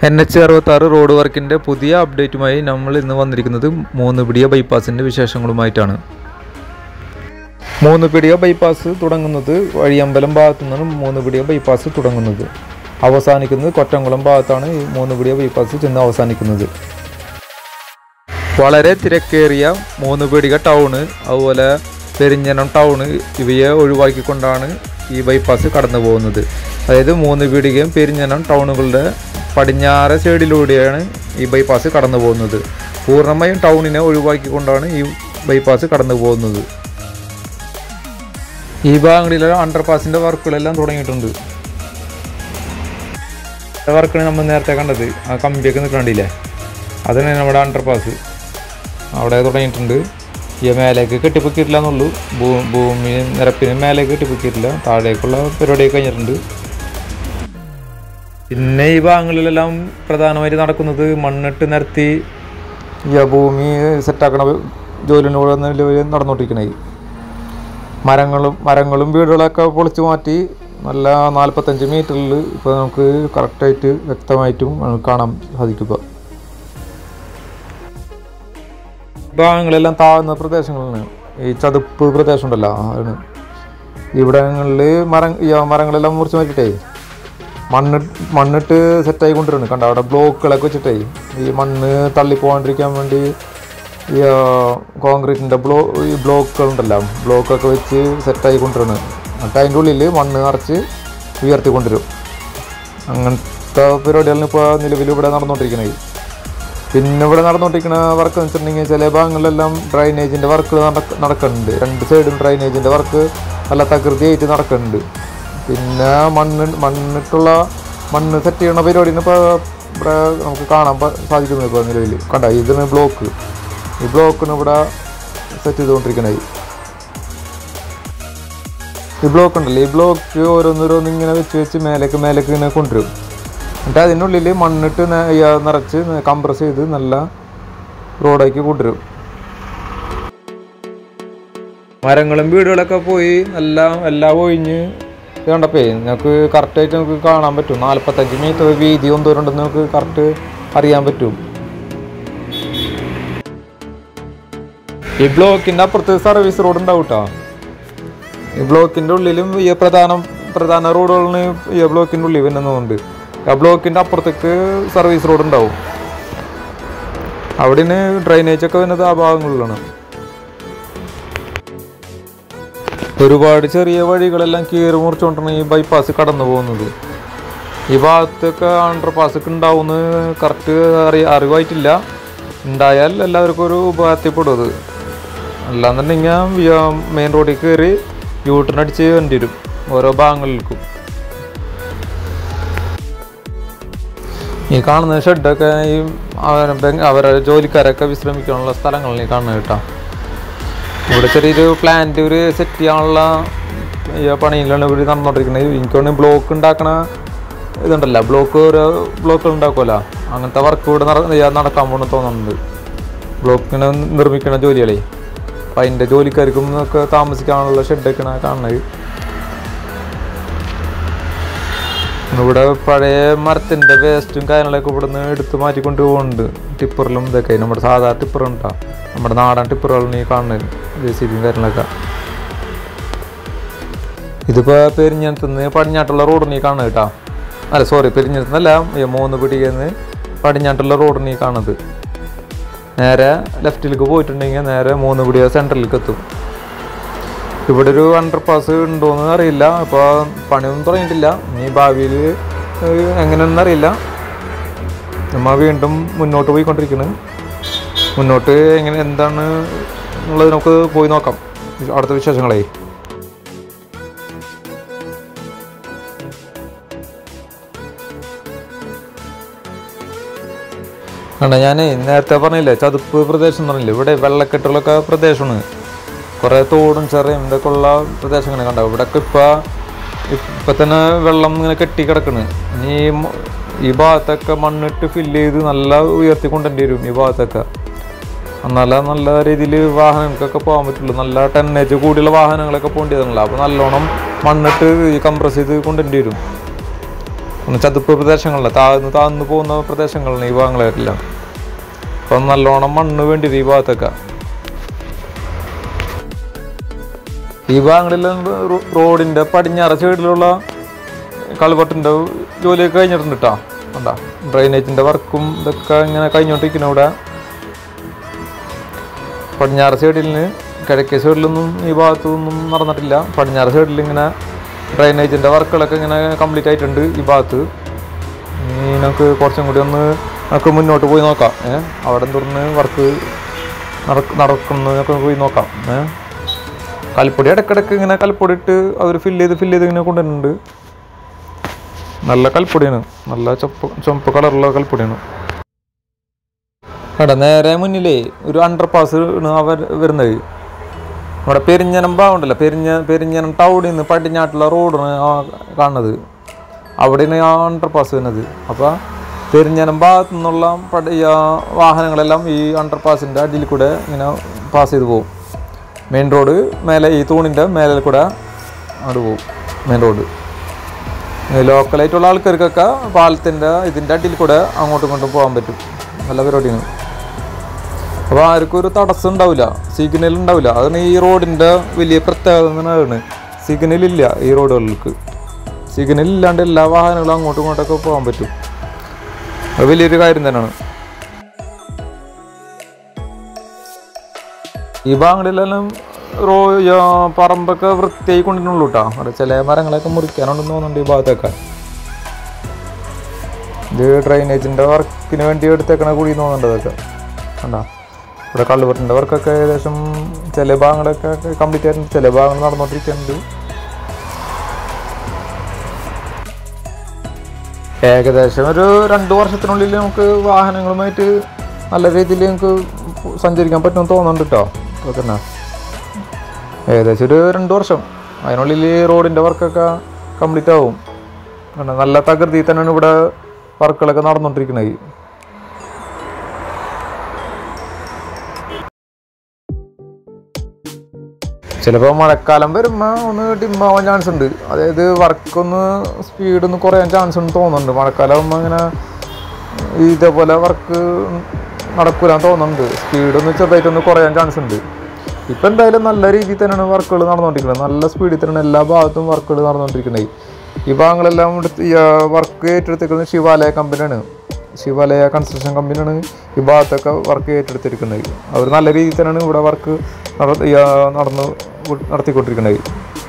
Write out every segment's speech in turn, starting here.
N H അറുപത്തി ആറ് road വർക്കിൻ്റെ പുതിയ അപ്ഡേറ്റുമായി നമ്മൾ ഇന്ന് വന്നിരിക്കുന്നത് മൂന്ന് പിടിയ ബൈപ്പാസിൻ്റെ വിശേഷങ്ങളുമായിട്ടാണ് മൂന്ന് പിടിയ ബൈപ്പാസ് തുടങ്ങുന്നത് വഴിയമ്പലം ഭാഗത്തു നിന്നാണ് മൂന്ന് പിടിയ ബൈപ്പാസ് തുടങ്ങുന്നത് അവസാനിക്കുന്നത് കൊറ്റംകുളം ഭാഗത്താണ് ഈ മൂന്ന് പിടിയ ബൈപ്പാസ് ചെന്ന് അവസാനിക്കുന്നത് വളരെ തിരക്കേറിയ മൂന്ന് പീടിക ടൗണ് അതുപോലെ പെരിഞ്ഞനം ടൗണ് ഇവയെ ഒഴിവാക്കിക്കൊണ്ടാണ് ഈ ബൈപ്പാസ് കടന്നു പോകുന്നത് അതായത് മൂന്ന് പീടികയും പെരിഞ്ഞനം ടൗണുകളുടെ പടിഞ്ഞാറ് സൈഡിലൂടെയാണ് ഈ ബൈപ്പാസ് കടന്നു പോകുന്നത് പൂർണ്ണമായും ടൗണിനെ ഒഴിവാക്കിക്കൊണ്ടാണ് ഈ ബൈപ്പാസ് കടന്നു പോകുന്നത് ഈ ഭാഗങ്ങളിലെ അണ്ടർപാസിൻ്റെ വർക്കുകളെല്ലാം തുടങ്ങിയിട്ടുണ്ട് വർക്കാണ് നമ്മൾ നേരത്തെ കണ്ടത് ആ കമ്പിയൊക്കെ നിൽക്കണ്ടില്ലേ അതാണ് നമ്മുടെ അണ്ടർപാസ് അവിടെ തുടങ്ങിയിട്ടുണ്ട് ഈ മേലേക്ക് കെട്ടിപ്പൊക്കിയിട്ടില്ല എന്നുള്ളൂ ഭൂ ഭൂമി നിരപ്പിന് മേലേക്ക് കെട്ടിപ്പൊക്കിയിട്ടില്ല താഴേക്കുള്ള പരിപാടിയൊക്കെ കഴിഞ്ഞിട്ടുണ്ട് പിന്നെ ഈ ഭാഗങ്ങളിലെല്ലാം പ്രധാനമായിട്ട് നടക്കുന്നത് മണ്ണിട്ട് നിരത്തി ഈ ഭൂമി സെറ്റാക്കണ ജോലിനോട് നിലവിൽ നടന്നുകൊണ്ടിരിക്കണേ മരങ്ങളും മരങ്ങളും വീടുകളൊക്കെ പൊളിച്ചു മാറ്റി നല്ല നാൽപ്പത്തഞ്ച് മീറ്ററിൽ ഇപ്പോൾ നമുക്ക് കറക്റ്റായിട്ട് വ്യക്തമായിട്ടും നമുക്ക് കാണാൻ സാധിക്കും ഇപ്പോൾ ഭാഗങ്ങളെല്ലാം താഴ്ന്ന പ്രദേശങ്ങളാണ് ഈ ചതുപ്പ് പ്രദേശം ഉണ്ടല്ലോ ആണ് ഇവിടങ്ങളിൽ മരം ഈ മരങ്ങളെല്ലാം മുറിച്ച് മാറ്റിയിട്ടേ മണ്ണ് മണ്ണിട്ട് സെറ്റായി കൊണ്ടുവരുന്നു കണ്ട അവിടെ ബ്ലോക്കുകളൊക്കെ വെച്ചിട്ടേ ഈ മണ്ണ് തള്ളി പോകാണ്ടിരിക്കാൻ വേണ്ടി ഈ കോൺക്രീറ്റിൻ്റെ ബ്ലോ ഈ ബ്ലോക്കുകളുണ്ടല്ലോ ബ്ലോക്കൊക്കെ വെച്ച് സെറ്റായി കൊണ്ടുവരുന്നു എന്നിട്ട് അതിൻ്റെ ഉള്ളിൽ മണ്ണ് നിറച്ച് ഉയർത്തി കൊണ്ടുവരും അങ്ങനത്തെ പരിപാടികളാണ് ഇപ്പോൾ നിലവിൽ ഇവിടെ നടന്നുകൊണ്ടിരിക്കുന്നത് പിന്നെ ഇവിടെ നടന്നുകൊണ്ടിരിക്കുന്ന വർക്ക് എന്ന് വെച്ചിട്ടുണ്ടെങ്കിൽ ചില ഭാഗങ്ങളിലെല്ലാം ഡ്രൈനേജിൻ്റെ വർക്ക് നടക്കുന്നുണ്ട് രണ്ട് സൈഡും ഡ്രൈനേജിൻ്റെ വർക്ക് നല്ല തകൃതിയായിട്ട് നടക്കുന്നുണ്ട് പിന്നെ മണ്ണ് മണ്ണിട്ടുള്ള മണ്ണ് സെറ്റ് ചെയ്യണ പരിപാടിന് ഇപ്പോൾ ഇവിടെ നമുക്ക് കാണാൻ പ- സാധിക്കുന്നത് ഇപ്പോൾ നിലവിൽ കണ്ട ഇതിന് ബ്ലോക്ക് ഈ ബ്ലോക്കിന് ഇവിടെ സെറ്റ് ചെയ്തുകൊണ്ടിരിക്കണത് ഈ ബ്ലോക്ക് ഉണ്ടല്ലോ ഈ ബ്ലോക്ക് ഓരോന്നോരോന്ന് ഇങ്ങനെ വെച്ച് വെച്ച് മേലേക്ക് മേലേക്ക് ഇങ്ങനെ കൊണ്ടുവരും എന്നിട്ട് അതിനുള്ളിൽ മണ്ണിട്ട് ന- ഈ നിറച്ച് കംപ്രസ് ചെയ്ത് നല്ല റോഡാക്കി കൊണ്ടുവരും മരങ്ങളും വീടുകളൊക്കെ പോയി എല്ലാം എല്ലാം ഒഴിഞ്ഞ് ഇത് കണ്ടപ്പേ നമുക്ക് കറക്റ്റായിട്ട് നമുക്ക് കാണാൻ പറ്റും നാൽപ്പത്തഞ്ച് മീറ്റർ വീതി എന്തോരം ഉണ്ടെന്ന് നമുക്ക് കറക്റ്റ് അറിയാൻ പറ്റും ഈ ബ്ലോക്കിൻ്റെ അപ്പുറത്ത് സർവീസ് റോഡ് ഉണ്ടാവും കേട്ടോ ഈ ബ്ലോക്കിൻ്റെ ഉള്ളിലും ഈ പ്രധാന പ്രധാന റോഡുകളിന് ഈ ബ്ലോക്കിൻ്റെ ഉള്ളിൽ വരുന്നതുകൊണ്ട് ആ ബ്ലോക്കിൻ്റെ അപ്പുറത്തേക്ക് സർവീസ് റോഡ് ഉണ്ടാവും അവിടെയാണ് ഡ്രൈനേജ് ഒക്കെ വരുന്നത് ആ ഭാഗങ്ങളിലാണ് ഒരുപാട് ചെറിയ വഴികളെല്ലാം കീറി മുറിച്ചുകൊണ്ടാണ് ഈ ബൈപ്പാസ് കടന്നു പോകുന്നത് ഈ ഭാഗത്തൊക്കെ അണ്ടർ പാസ് ഒക്കെ ഉണ്ടാവുമെന്ന് കറക്റ്റ് അറിയ അറിവായിട്ടില്ല ഉണ്ടായാൽ എല്ലാവർക്കും ഒരു ഉപകാരത്തിൽപ്പെടും അത് അല്ലാന്നുണ്ടെങ്കിൽ മെയിൻ റോഡിൽ കയറി യൂട്ടറിനടിച്ച് വേണ്ടി വരും ഓരോ ഭാഗങ്ങളിലേക്കും ഈ കാണുന്ന ഷെഡൊക്കെ ഈ അവരെ ബംഗ- അവരെ ജോലിക്കാരൊക്കെ വിശ്രമിക്കാനുള്ള സ്ഥലങ്ങളാണ് ഈ കാണുന്നത് കേട്ടോ ഇവിടെ ചെറിയൊരു പ്ലാന്റ് ഒരു സെറ്റ് ചെയ്യാനുള്ള ഈ പണിയിലാണ് ഇവർ നടന്നുകൊണ്ടിരിക്കുന്നത് എനിക്ക് തോന്നുന്നു ബ്ലോക്ക് ഉണ്ടാക്കണ ഇതുണ്ടല്ലോ ബ്ലോക്ക് ഓരോ ബ്ലോക്കുകൾ ഉണ്ടാക്കുമല്ലോ അങ്ങനത്തെ വർക്ക് ഇവിടെ നട- ചെയ്യാൻ നടക്കാൻ പോകണമെന്ന് തോന്നുന്നുണ്ട് ബ്ലോക്കിനെ നിർമ്മിക്കണ ജോലികളെ അപ്പം അതിൻ്റെ ജോലിക്കാർക്കും ഒക്കെ താമസിക്കാനുള്ള ഷെഡൊക്കെയാണ് കാണുന്നത് ഇവിടെ പഴയ മരത്തിൻ്റെ വേസ്റ്റും കാര്യങ്ങളൊക്കെ ഇവിടെ നിന്ന് എടുത്ത് മാറ്റിക്കൊണ്ട് പോകുന്നുണ്ട് ടിപ്പറിലും ഇതൊക്കെ നമ്മുടെ സാധാ ടിപ്പർ ഉണ്ടാ നമ്മുടെ നാടൻ ടിപ്പറുകളാണ് ഈ കാണുന്നത് ജെ സി ബിയും കാര്യങ്ങളൊക്കെ ഇതിപ്പോൾ പെരിഞ്ഞത്തുനിന്ന് പടിഞ്ഞാട്ടുള്ള റോഡിന് ഈ കാണുന്നത് കേട്ടോ അല്ല സോറി പെരിഞ്ഞത്തുനിന്നല്ല ഈ മൂന്ന് പിടിക്കുന്ന പടിഞ്ഞാട്ടുള്ള റോഡിന് ഈ കാണുന്നത് നേരെ ലെഫ്റ്റിലേക്ക് പോയിട്ടുണ്ടെങ്കിൽ നേരെ മൂന്ന് പിടിയ സെൻട്രലിലേക്ക് എത്തും ഇവിടെ ഒരു അണ്ടർ പാസ് ഉണ്ടോയെന്ന് അറിയില്ല അപ്പോൾ പണിയൊന്നും തുടങ്ങിയിട്ടില്ല ഇനി ഭാവിയിൽ എങ്ങനെയൊന്നും അറിയില്ല നമ്മ വീണ്ടും മുന്നോട്ട് പോയിക്കൊണ്ടിരിക്കുന്നു മുന്നോട്ട് എങ്ങനെ എന്താണ് എന്നുള്ളത് നമുക്ക് പോയി നോക്കാം അടുത്ത വിശേഷങ്ങളെ കണ്ട ഞാൻ നേരത്തെ പറഞ്ഞില്ലേ ചതുപ്പ് പ്രദേശം എന്ന് പറഞ്ഞില്ലേ ഇവിടെ വെള്ളക്കെട്ടുകളൊക്കെ പ്രദേശമാണ് കുറേ തോടും ചെറിയും ഇതൊക്കെ ഉള്ള പ്രദേശങ്ങൾ കണ്ട ഇവിടെയൊക്കെ ഇപ്പം ഇപ്പം തന്നെ വെള്ളം ഇങ്ങനെ കെട്ടി കിടക്കണ് ഇനി ഈ മ- ഈ ഭാഗത്തൊക്കെ മണ്ണിട്ട് ഫില്ല് ചെയ്ത് നല്ല ഉയർത്തി കൊണ്ടുവരേണ്ടി വരും ഈ ഭാഗത്തൊക്കെ എന്നാലേ നല്ല രീതിയിൽ വാഹനങ്ങൾക്കൊക്കെ പോകാൻ പറ്റുള്ളൂ നല്ല ടെന്നേജ് കൂടിയുള്ള വാഹനങ്ങളൊക്കെ പോകേണ്ടതാണല്ലോ അപ്പോൾ നല്ലോണം മണ്ണിട്ട് ഈ കംപ്രസ് ചെയ്ത് കൊണ്ടുവരേണ്ടി വരും ഒന്ന് ചതുപ്പ് പ്രദേശങ്ങളിലെ താഴ്ന്ന് താഴ്ന്നു പോകുന്ന പ്രദേശങ്ങളിലാണ് ഈ ഭാഗങ്ങളെല്ലാം അപ്പം നല്ലോണം മണ്ണ് വേണ്ടി ഈ ഭാഗത്തൊക്കെ ഈ ഭാഗങ്ങളിലെല്ലാം റോ- റോഡിൻ്റെ പടിഞ്ഞാറ് സൈഡിലുള്ള കളവട്ടിൻ്റെ ജോലിയൊക്കെ കഴിഞ്ഞിട്ടുണ്ട് കേട്ടോ കണ്ടാ ഡ്രൈനേജിൻ്റെ വർക്കും ഇതൊക്കെ ഇങ്ങനെ കഴിഞ്ഞോണ്ടിരിക്കുന്നു ഇവിടെ പടിഞ്ഞാറ് സൈഡിൽ നിന്ന് കിഴക്കേ സൈഡിലൊന്നും ഈ ഭാഗത്തൊന്നും നടന്നിട്ടില്ല പടിഞ്ഞാറ് സൈഡിൽ ഇങ്ങനെ ഡ്രൈനേജിൻ്റെ വർക്കുകളൊക്കെ ഇങ്ങനെ കംപ്ലീറ്റ് ആയിട്ടുണ്ട് ഈ ഭാഗത്ത് ഇനി നമുക്ക് കുറച്ചും കൂടി ഒന്ന് നമുക്ക് മുന്നോട്ട് പോയി നോക്കാം ഏഹ് അവിടെ തുറന്ന് വർക്ക് നടക്കുന്നതൊക്കെ പോയി നോക്കാം ഏഹ് കൽപ്പൊടി ഇടയ്ക്കിടയ്ക്ക് ഇങ്ങനെ കൽപ്പൊടി ഇട്ട് അവർ ഫില്ല് ചെയ്ത് ഫില്ല് ചെയ്ത് ഇങ്ങനെ കൊണ്ടുവരുന്നുണ്ട് നല്ല കൽപ്പൊടിയാണ് നല്ല ചുവപ്പ് ചുവപ്പ് കളറുള്ള കൽപ്പൊടിയാണ് എടാ നേരെ മുന്നിലേ ഒരു അണ്ടർ പാസ് അവർ വരുന്നത് നമ്മുടെ പെരിഞ്ഞനം ഭാഗമുണ്ടല്ലോ പെരിഞ്ഞ പെരിഞ്ഞനം ടൗണിൽ നിന്ന് പടിഞ്ഞാട്ടുള്ള റോഡാണ് ആ കാണുന്നത് അവിടെയാണ് ആ അണ്ടർ പാസ് വരുന്നത് അപ്പോൾ പെരിഞ്ഞനം ഭാഗത്തു നിന്നുള്ള പടി ആ വാഹനങ്ങളെല്ലാം ഈ അണ്ടർ പാസിൻ്റെ അടിയിൽ കൂടെ ഇങ്ങനെ പാസ് ചെയ്ത് പോകും മെയിൻ റോഡ് മേലെ ഈ തൂണിൻ്റെ മേലെ കൂടെ അങ്ങോട്ട് പോകും മെയിൻ റോഡ് ലോക്കലായിട്ടുള്ള ആൾക്കാർക്കൊക്കെ പാലത്തിൻ്റെ ഇതിൻ്റെ അടിയിൽ കൂടെ അങ്ങോട്ടും ഇങ്ങോട്ടും പോകാൻ പറ്റും നല്ല പരിപാടിയാണ് അപ്പോൾ ആർക്കും ഒരു തടസ്സം ഉണ്ടാവില്ല സിഗ്നൽ ഉണ്ടാവില്ല അതാണ് ഈ റോഡിൻ്റെ വലിയ പ്രത്യേകത എന്നാണ് സിഗ്നൽ ഇല്ല ഈ റോഡുകൾക്ക് സിഗ്നൽ ഇല്ലാണ്ട് എല്ലാ വാഹനങ്ങളും അങ്ങോട്ടും ഇങ്ങോട്ടൊക്കെ പോകാൻ പറ്റും അത് വലിയൊരു കാര്യം തന്നെയാണ് ഈ ഭാഗങ്ങളിലെല്ലാം റോ ആ, പറമ്പൊക്കെ വൃത്തിയായി കൊണ്ടിട്ടുള്ളൂ കേട്ടോ അവിടെ ചില മരങ്ങളൊക്കെ മുറിക്കാനുണ്ടെന്ന് തോന്നുന്നുണ്ട് ഈ ഭാഗത്തൊക്കെ ഇത് ഡ്രൈനേജിൻ്റെ വർക്കിന് വേണ്ടി എടുത്തേക്കണ കുഴി തോന്നുന്നുണ്ട് അതൊക്കെ കണ്ടാ ഇവിടെ കള്ളുപറ്റിൻ്റെ വർക്കൊക്കെ ഏകദേശം ചില ഭാഗങ്ങളൊക്കെ കംപ്ലീറ്റ് ആയിട്ടുണ്ട് ചില ഭാഗങ്ങൾ നടന്നുകൊണ്ടിരിക്കുന്നുണ്ട് ഏകദേശം ഒരു രണ്ട് വർഷത്തിനുള്ളിൽ നമുക്ക് വാഹനങ്ങളുമായിട്ട് നല്ല രീതിയിൽ നമുക്ക് സഞ്ചരിക്കാൻ പറ്റുമെന്ന് തോന്നുന്നുണ്ട് കേട്ടോ അപ്പോൾ തന്നെ ഏകദേശം ഒരു രണ്ട് വർഷം അതിനുള്ളിൽ റോഡിൻ്റെ വർക്കൊക്കെ കംപ്ലീറ്റ് ആവും കണ്ടോ, നല്ല തകൃതി തന്നെയാണ് ഇവിടെ വർക്കുകളൊക്കെ നടന്നുകൊണ്ടിരിക്കുന്നത് ചിലപ്പോൾ മഴക്കാലം വരുമ്പോൾ ഒന്ന് ഡിമ്മാവാൻ ചാൻസ് ഉണ്ട് അതായത് വർക്കൊന്ന് സ്പീഡ് ഒന്ന് കുറയാൻ ചാൻസ് ഉണ്ട് തോന്നുന്നുണ്ട് മഴക്കാലം ആകുമ്പോൾ അങ്ങനെ ഇതേപോലെ വർക്ക് നടക്കൂലാന്ന് തോന്നുന്നുണ്ട് സ്പീഡ് ഒന്ന് ചെറുതായിട്ടൊന്ന് കുറയാൻ ചാൻസ് ഉണ്ട് ഇപ്പം എന്തായാലും നല്ല രീതിയിൽ തന്നെയാണ് വർക്കുകൾ നടന്നുകൊണ്ടിരിക്കുന്നത് നല്ല സ്പീഡിൽ തന്നെയാണ് എല്ലാ ഭാഗത്തും വർക്കുകൾ നടന്നുകൊണ്ടിരിക്കുന്നത് ഈ ഭാഗങ്ങളെല്ലാം എടുത്ത് ഈ വർക്ക് ഏറ്റെടുത്തിരിക്കുന്നത് ശിവാലയ കമ്പനിയാണ് ശിവാലയ കൺസ്ട്രക്ഷൻ കമ്പനിയാണ് ഈ ഭാഗത്തൊക്കെ വർക്ക് ഏറ്റെടുത്തിരിക്കുന്നത് അവർ നല്ല രീതിയിൽ തന്നെയാണ് ഇവിടെ വർക്ക് നടന്ന് നടത്തിക്കൊണ്ടിരിക്കുന്നത്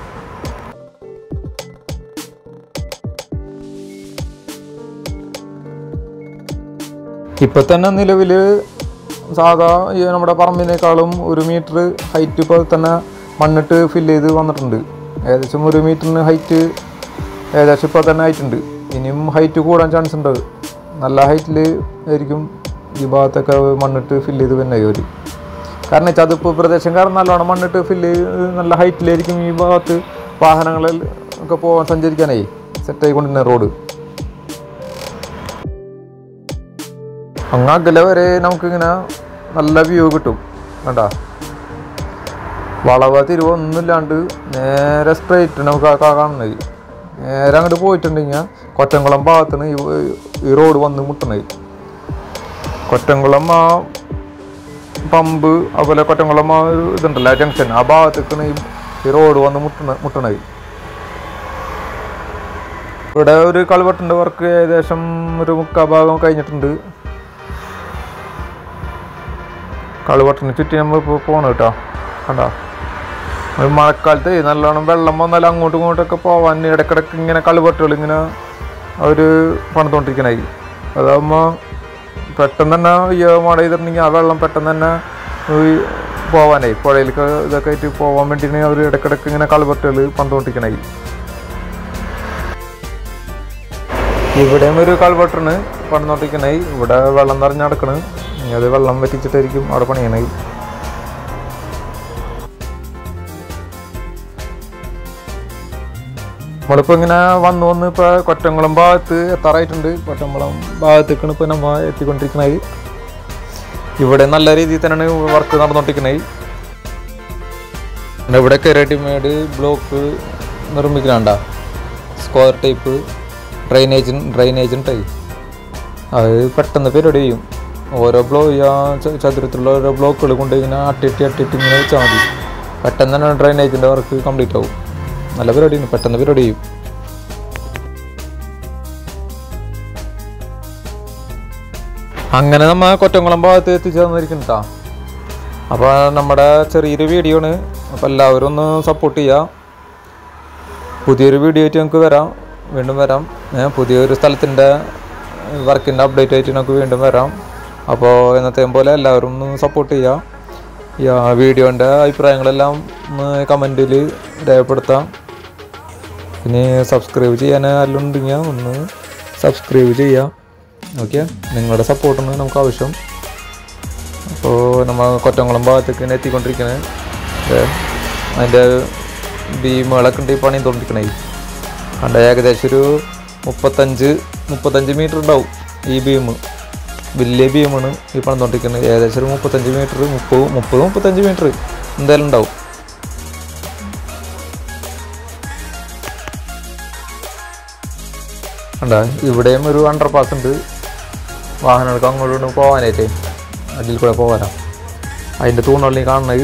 ഇപ്പം തന്നെ നിലവിൽ സാധാ ഈ നമ്മുടെ പറമ്പിനേക്കാളും ഒരു മീറ്റർ ഹൈറ്റ് ഇപ്പോൾ തന്നെ മണ്ണിട്ട് ഫില്ല് ചെയ്ത് വന്നിട്ടുണ്ട് ഏകദേശം ഒരു മീറ്ററിന് ഹൈറ്റ് ഏകദേശം ഇപ്പോൾ തന്നെ ആയിട്ടുണ്ട് ഇനിയും ഹൈറ്റ് കൂടാൻ ചാൻസ് ഉണ്ട് നല്ല ഹൈറ്റിൽ ആയിരിക്കും ഈ ഭാഗത്തൊക്കെ മണ്ണിട്ട് ഫില്ല് ചെയ്ത് തന്നെ അവർ കാരണം ചതുപ്പ് പ്രദേശം കാരണം നല്ലോണം മണ്ണിട്ട് ഫില്ല് ചെയ്ത് നല്ല ഹൈറ്റിലായിരിക്കും ഈ ഭാഗത്ത് വാഹനങ്ങളിൽ ഒക്കെ പോകാൻ സഞ്ചരിക്കാനായി സെറ്റായിക്കൊണ്ടിരുന്ന റോഡ് അങ്ങ് അകലെ വരെ നമുക്കിങ്ങനെ നല്ല വ്യൂ കിട്ടും കണ്ടാ വളവ തിരിവ് ഒന്നുമില്ലാണ്ട് നേരെ സ്ട്രൈറ്റ് നമുക്ക് ആ കാ- കാണുന്നത് നേരെ അങ്ങോട്ട് പോയിട്ടുണ്ടെങ്കിൽ കൊറ്റംകുളം ഭാഗത്താണ് ഈ ഈ റോഡ് വന്ന് മുട്ടണത് കൊറ്റംകുളം ആ പമ്പ് അതുപോലെ കൊറ്റംകുളം ആ ഒരു ഇതുണ്ടല്ലോ ആ ജംഗ്ഷൻ ആ ഭാഗത്തേക്കാണ് ഈ ഈ റോഡ് വന്ന് മുട്ടണ മുട്ടണത് ഇവിടെ ഒരു കളിവട്ടിൻ്റെ വർക്ക് ഏകദേശം ഒരു മുക്കാ ഭാഗം കഴിഞ്ഞിട്ടുണ്ട് കളിവട്ടിന് ചുറ്റി നമ്മൾ ഇപ്പോൾ പോകണം കേട്ടോ കണ്ടോ ഒരു മഴക്കാലത്ത് നല്ലോണം വെള്ളം വന്നാൽ അങ്ങോട്ടും ഇങ്ങോട്ടൊക്കെ പോവാൻ ഇടയ്ക്കിടയ്ക്ക് ഇങ്ങനെ കളിവട്ടുകൾ ഇങ്ങനെ അവർ പണിതുകൊണ്ടിരിക്കണായി അതാകുമ്പോൾ പെട്ടെന്ന് തന്നെ ഈ മഴ ചെയ്തിട്ടുണ്ടെങ്കിൽ ആ വെള്ളം പെട്ടെന്ന് തന്നെ ഈ പോവാനേ പുഴയിലേക്ക് ഇതൊക്കെ ആയിട്ട് പോകാൻ വേണ്ടിയിട്ട് അവർ ഇടയ്ക്കിടയ്ക്ക് ഇങ്ങനെ കളിവട്ടുകൾ പണിതുകൊണ്ടിരിക്കണായി ഇവിടെയും ഒരു കളിവട്ടാണ് പണിതുകൊണ്ടിരിക്കണേ ഇവിടെ വെള്ളം നിറഞ്ഞ് നടക്കണ് ഇനി അത് വെള്ളം വറ്റിച്ചിട്ടായിരിക്കും അവിടെ പണിയണേ നമ്മളിപ്പോൾ ഇങ്ങനെ വന്ന് വന്ന് ഇപ്പോൾ കൊറ്റംകുളം ഭാഗത്ത് എത്താറായിട്ടുണ്ട് കൊറ്റംകുളം ഭാഗത്തേക്കാണ് ഇപ്പോൾ നമ്മൾ എത്തിക്കൊണ്ടിരിക്കുന്നത് ഇവിടെ നല്ല രീതിയിൽ തന്നെയാണ് വർക്ക് നടന്നുകൊണ്ടിരിക്കുന്നത് പിന്നെ ഇവിടെയൊക്കെ റെഡിമെയ്ഡ് ബ്ലോക്ക് നിർമ്മിക്കുന്നുണ്ട സ്ക്വയർ ടൈപ്പ് ഡ്രൈനേജ് ഡ്രൈനേജ് ഉണ്ടായി അത് പെട്ടെന്ന് പരിപാടി ചെയ്യും ഓരോ ബ്ലോ ആ ച- ചതുരത്തിലുള്ള ഓരോ ബ്ലോക്കുകൾ കൊണ്ട് ഇങ്ങനെ അട്ടിട്ടി അട്ടിട്ടി ഇങ്ങനെ വെച്ചാൽ മതി പെട്ടെന്ന് തന്നെ ഡ്രൈനേജിൻ്റെ വർക്ക് കംപ്ലീറ്റ് ആവും നല്ല പരിപാടിയാണ് പെട്ടെന്ന് പരിപാടി ചെയ്യും അങ്ങനെ നമ്മ കൊറ്റംകുളം ഭാഗത്ത് എത്തിച്ചു തന്നിരിക്കുന്നു അപ്പോൾ നമ്മുടെ ചെറിയൊരു വീഡിയോ ആണ് അപ്പോൾ എല്ലാവരും ഒന്ന് സപ്പോർട്ട് ചെയ്യുക പുതിയൊരു വീഡിയോ ആയിട്ട് നമുക്ക് വരാം വീണ്ടും വരാം ഏ, പുതിയൊരു സ്ഥലത്തിൻ്റെ വർക്കിൻ്റെ അപ്ഡേറ്റ് ആയിട്ട് നമുക്ക് വീണ്ടും വരാം അപ്പോൾ എന്നത്തെയും പോലെ എല്ലാവരും ഒന്ന് സപ്പോർട്ട് ചെയ്യുക ഈ ആ വീഡിയോൻ്റെ അഭിപ്രായങ്ങളെല്ലാം ഒന്ന് കമൻറ്റിൽ രേഖപ്പെടുത്താം പിന്നെ സബ്സ്ക്രൈബ് ചെയ്യാൻ ആരെങ്കിലും ഉണ്ടെങ്കിൽ ഒന്ന് സബ്സ്ക്രൈബ് ചെയ്യാം ഓക്കെ നിങ്ങളുടെ സപ്പോർട്ടാണ് നമുക്ക് ആവശ്യം അപ്പോൾ നമ്മൾ കൊറ്റംകുളം ഭാഗത്തേക്ക് ഇങ്ങനെ എത്തിക്കൊണ്ടിരിക്കുന്നത് അതിൻ്റെ ബീമുകളൊക്കെ ഉണ്ട് ഈ പണി തോന്നിരിക്കണേ കണ്ട ഏകദേശം ഒരു മുപ്പത്തഞ്ച് മുപ്പത്തഞ്ച് മീറ്റർ ഉണ്ടാവും ഈ ബീം വലിയ ബീമാണ് ഈ പണം തോണ്ടിരിക്കുന്നത് ഏകദേശം ഒരു മുപ്പത്തഞ്ച് മീറ്റർ മുപ്പത് മുപ്പത് മുപ്പത്തഞ്ച് മീറ്റർ എന്തായാലും ഉണ്ടാവും കണ്ട ഇവിടെയും ഒരു അണ്ടർ പാസ് ഉണ്ട് വാഹനങ്ങൾക്ക് അങ്ങോട്ടും ഇങ്ങോട്ടും പോകാനായിട്ട് അതിൽ കൂടെ പോകാനാ അതിൻ്റെ തൂണുള്ളിൽ കാണുന്നത്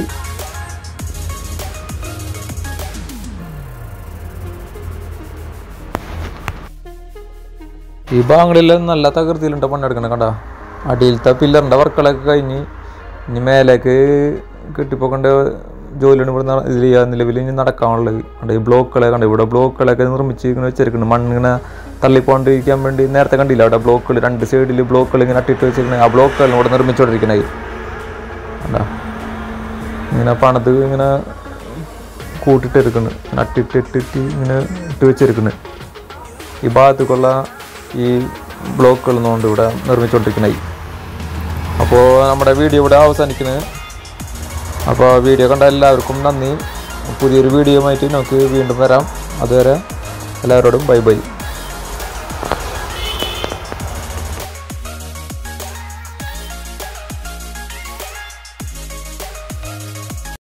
ഈ ഭാഗങ്ങളിലെല്ലാം നല്ല തകൃതിയിലുണ്ട് പണിയെടുക്കണം കണ്ട അടിയിലത്തെ പില്ലറിൻ്റെ വർക്കുകളൊക്കെ കഴിഞ്ഞ് ഇനി മേലേക്ക് കെട്ടിപ്പോക്കേണ്ട ജോലിയാണ് ഇവിടെ നട- ഇതിൽ ചെയ്യാൻ നിലവിൽ ഇനി നടക്കാനുള്ളത് കണ്ട ഈ ബ്ലോക്കുകളെ കണ്ട ഇവിടെ ബ്ലോക്കുകളൊക്കെ നിർമ്മിച്ച് ഇങ്ങനെ വെച്ചിരിക്കുന്നത് മണ്ണിങ്ങനെ തള്ളിപ്പോണ്ടിരിക്കാൻ വേണ്ടി നേരത്തെ കണ്ടില്ല അവിടെ ബ്ലോക്കുകൾ രണ്ട് സൈഡിൽ ബ്ലോക്കുകൾ ഇങ്ങനെ അട്ടിട്ട് വെച്ചിരിക്കുന്നത് ആ ബ്ലോക്കുകളാണ് ഇവിടെ നിർമ്മിച്ചുകൊണ്ടിരിക്കുന്നത് കണ്ട ഇങ്ങനെ പണത് ഇങ്ങനെ കൂട്ടിട്ട് എടുക്കുന്നു നട്ടിട്ടിട്ടിട്ട് ഇങ്ങനെ ഇട്ട് വെച്ചിരിക്കുന്നത് ഈ ഭാഗത്തേക്കുള്ള ഈ ബ്ലോക്കുകൾ കൊണ്ട് ഇവിടെ നിർമ്മിച്ചുകൊണ്ടിരിക്കുന്നത് അപ്പോൾ നമ്മുടെ വീഡിയോ ഇവിടെ അവസാനിക്കുന്നത് അപ്പോൾ വീഡിയോ കണ്ട എല്ലാവർക്കും നന്ദി പുതിയൊരു വീഡിയോ ആയിട്ട് നമുക്ക് വീണ്ടും വരാം അതുവരെ എല്ലാവരോടും ബൈ ബൈ